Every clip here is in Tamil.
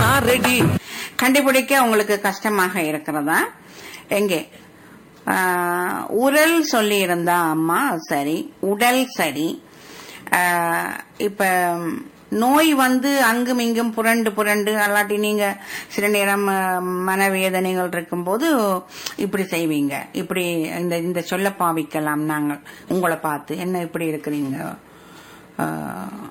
நான் ரெடி கண்டுபிடிக்க உங்களுக்கு கஷ்டமாக இருக்கிறதா எங்கே ஆஹ், உரல் சொல்லி இருந்தா அம்மா சரி உடல் சரி ஆஹ், இப்ப நோய் வந்து அங்கும் இங்கும் புரண்டு புரண்டு அல்லாட்டி நீங்க சில நேரம் ஆஹ், மனவேதனைகள் இருக்கும்போது இப்படி செய்வீங்க இப்படி இந்த இந்த சொல்ல பாவிக்கலாம் நாங்கள் உங்களை பார்த்து என்ன இப்படி இருக்கிறீங்க ஆஹ்,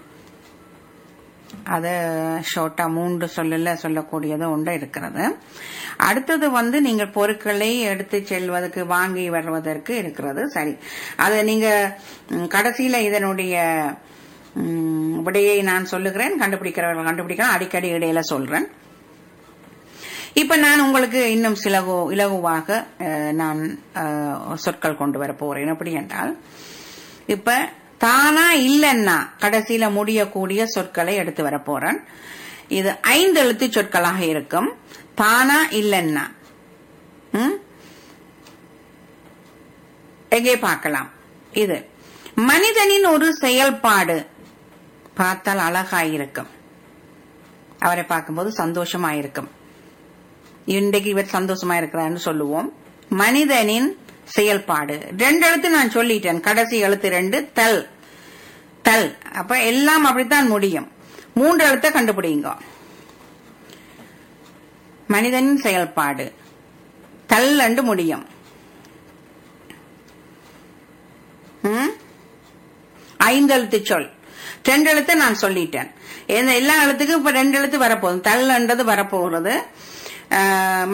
அத ஷோர்ட்டா மூன்று சொல்லல சொல்லக்கூடியது ஒன்று இருக்கிறது அடுத்தது வந்து நீங்கள் பொருட்களை எடுத்து செல்வதற்கு வாங்கி வருவதற்கு இருக்கிறது சரி அது நீங்க ம், கடைசியில இதனுடைய ம், விடையை நான் சொல்லுகிறேன் கண்டுபிடிக்கிறவர்கள் கண்டுபிடிக்கிறேன் அடிக்கடி இடையில சொல்றேன் இப்ப நான் உங்களுக்கு இன்னும் சிலகு இலகுவாக அஹ், நான் அஹ், சொற்கள் கொண்டு வர போறேன் எப்படி என்றால் இப்ப தானா இல்லைன்னா கடைசியில முடியக்கூடிய சொற்களை எடுத்து வர போறேன் இது ஐந்து எழுத்து சொற்களாக இருக்கும் தானா இல்லைன்னா ம்? எங்கே பார்க்கலாம் இது மனிதனின் ஒரு செயல்பாடு பார்த்தால் அழகாயிருக்கும் அவரை பார்க்கும்போது சந்தோஷமாயிருக்கும் இன்றைக்கு இவர் சந்தோஷமா இருக்கிறான்னு சொல்லுவோம் மனிதனின் செயல்பாடு ரெண்டு எழுத்து நான் சொல்லிட்டேன் கடைசி எழுத்து ரெண்டு தல் தல் அப்ப எல்லாம் அப்படித்தான் முடியும் மூன்று எழுத்தை கண்டுபிடிங்க மனிதனின் செயல்பாடு தல் என்று முடியும் ம்? ஐந்து எழுத்து சொல் ரெண்டு எழுத்து நான் சொல்லிட்டேன் இந்த எல்லா எழுத்துக்கும் இப்ப ரெண்டு எழுத்து வரப்போகுது தல் என்றது வரப்போகிறது ஆஹ்,